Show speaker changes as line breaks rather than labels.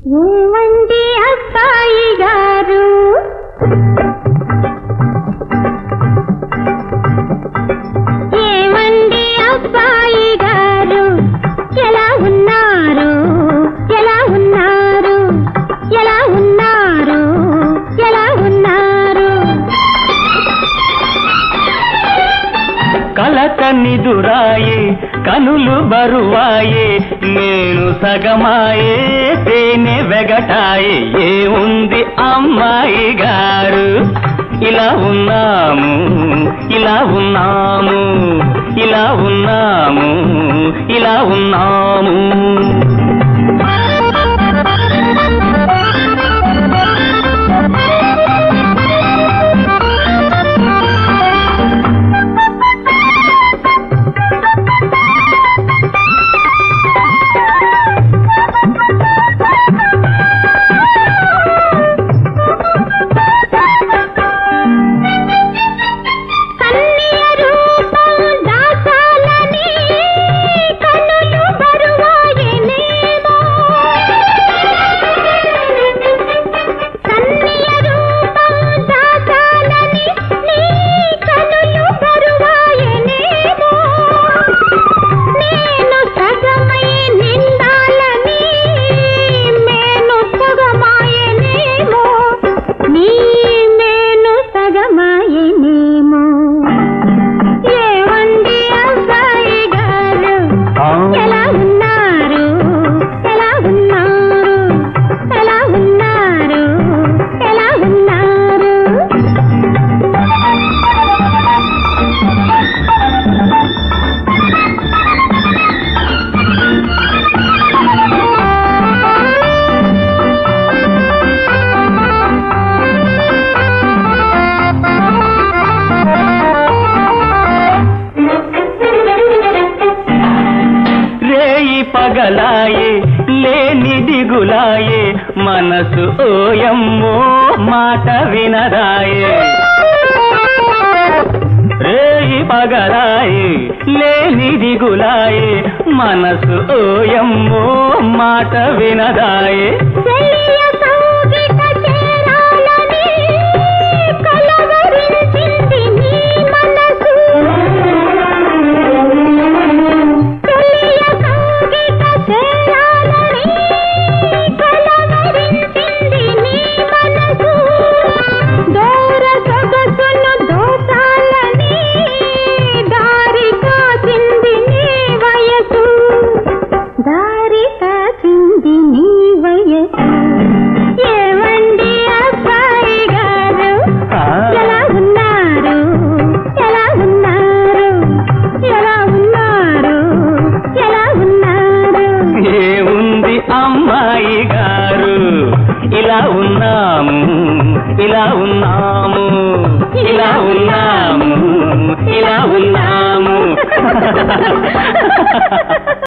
ఏమండి అబ్బాయి గారు ఏమండి అబ్బాయి గారు ఎలా ఉన్నారు ఎలా ఉన్నారు ఎలా ఉన్నారు ఎలా ఉన్నారు
కలత నిదురాయే కనులు బరువాయే నేను సగమాయే తేనె వెగటాయే ఏముంది అమ్మాయి గారు ఇలా ఉన్నాము ఇలా ఉన్నాము ఇలా ఉన్నాము ఇలా ఉన్నాము
కన్య రూపం దాచాలని కనులు బరువాయనేమో కన్య రూపం దాచాలని నీ కనులు బరువాయనేమో నేను సగమై నిండాలని మేను సగమాయనేమో నీ మేను సగమాయనేమో ఏవండి అబ్బాయి గారు ఎలా ఉన్నారు ఎలా ఉన్నారు ఎలా ఉన్నారు ఎలా ఉన్నారు
రేయి పగలాయే లేని దిగులాయే మనసు ఓయమ్మో మాట వినదాయే రేయి పగలాయే లేని దిగులాయే మనసు ఓయమ్మో మాట వినదాయే
చెలియ సౌగిట చేరాలని కలవరించింది నీ మనసు చెలియ సౌగిట చేరాలని కలవరించింది నీ మనసు దూర సొగసును దోచాలని దారి కాసింది నీ వయసు దారి కాచింది నీ వయసు ఏమండి అబ్బాయి గారు
ఆ.
ఎలా ఉన్నారు ఎలా ఉన్నారు ఎలా ఉన్నారు ఎలా ఉన్నారు
ఏముంది అమ్మాయి గారు ఇలా ఉన్నాము ఇలా ఉన్నాము ఇలా ఉన్నాము ఇలా ఉన్నాము